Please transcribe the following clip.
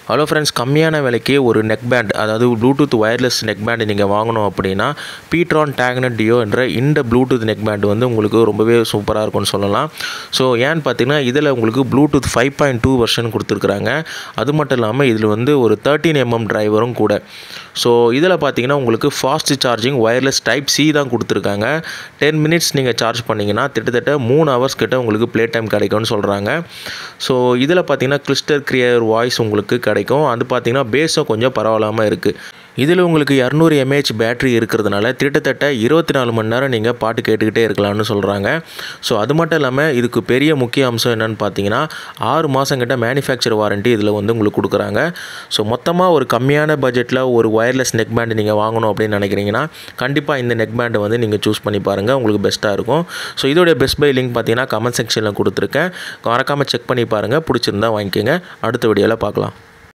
hello friends கம்மியான விலைக்கு ஒரு நெக் பேண்ட் அதாவது ப்ளூடூத் ஒயர்லெஸ் நெக் பேண்ட் நீங்கள் வாங்கணும் அப்படின்னா பீட்ரான் டேக்னட் டியோ என்ற இந்த ப்ளூடூத் நெக் பேண்ட் வந்து உங்களுக்கு ரொம்பவே சூப்பராக இருக்கும்னு சொல்லலாம் ஸோ ஏன்னு பார்த்தீங்கன்னா இதில் உங்களுக்கு Bluetooth five point two version கொடுத்துருக்குறாங்க அது மட்டும் இல்லாமல் இதில் வந்து ஒரு தேர்ட்டின் எம்எம் டிரைவரும் கூட ஸோ இதில் பார்த்தீங்கன்னா உங்களுக்கு fast charging wireless type C தான் கொடுத்துருக்காங்க டென் மினிட்ஸ் நீங்கள் சார்ஜ் பண்ணிங்கன்னா கிட்டத்தட்ட மூணு ஹவர்ஸ் கிட்ட உங்களுக்கு ப்ளே டைம் கிடைக்கும்னு சொல்கிறாங்க ஸோ இதில் பார்த்தீங்கன்னா கிறிஸ்டல் கிளியர் வாய்ஸ் உங்களுக்கு கிடைக்கும் அது பார்த்தீங்கன்னா பேஸும் கொஞ்சம் பரவாயில்லாமல் இருக்குது இதில் உங்களுக்கு இரநூறு எம்ஏஹெச் பேட்டரி இருக்கிறதுனால கிட்டத்தட்ட இருபத்தி நாலு மணி நேரம் நீங்கள் பாட்டு கேட்டுக்கிட்டே இருக்கலாம்னு சொல்கிறாங்க ஸோ அது மட்டும் இல்லாமல் இதுக்கு பெரிய முக்கிய அம்சம் என்னென்னு பார்த்தீங்கன்னா ஆறு மாதம் கிட்ட மேனுஃபேக்சர் வாரண்ட்டி இதில் வந்து உங்களுக்கு கொடுக்குறாங்க ஸோ மொத்தமாக ஒரு கம்மியான பட்ஜெட்டில் ஒரு ஒயர்லெஸ் நெக் பேண்ட் நீங்கள் வாங்கணும் அப்படின்னு நினைக்கிறீங்கன்னா கண்டிப்பாக இந்த நெக் பேண்டை வந்து நீங்கள் சூஸ் பண்ணி பாருங்கள் உங்களுக்கு பெஸ்ட்டாக இருக்கும் ஸோ இதோடைய பெஸ்ட் பை லிங்க் பார்த்தீங்கன்னா கமெண்ட் செக்ஷனில் கொடுத்துருக்கேன் மறக்காமல் செக் பண்ணி பாருங்கள் பிடிச்சிருந்தா வாங்கிக்கோங்க அடுத்த வீடியோவில் பார்க்கலாம்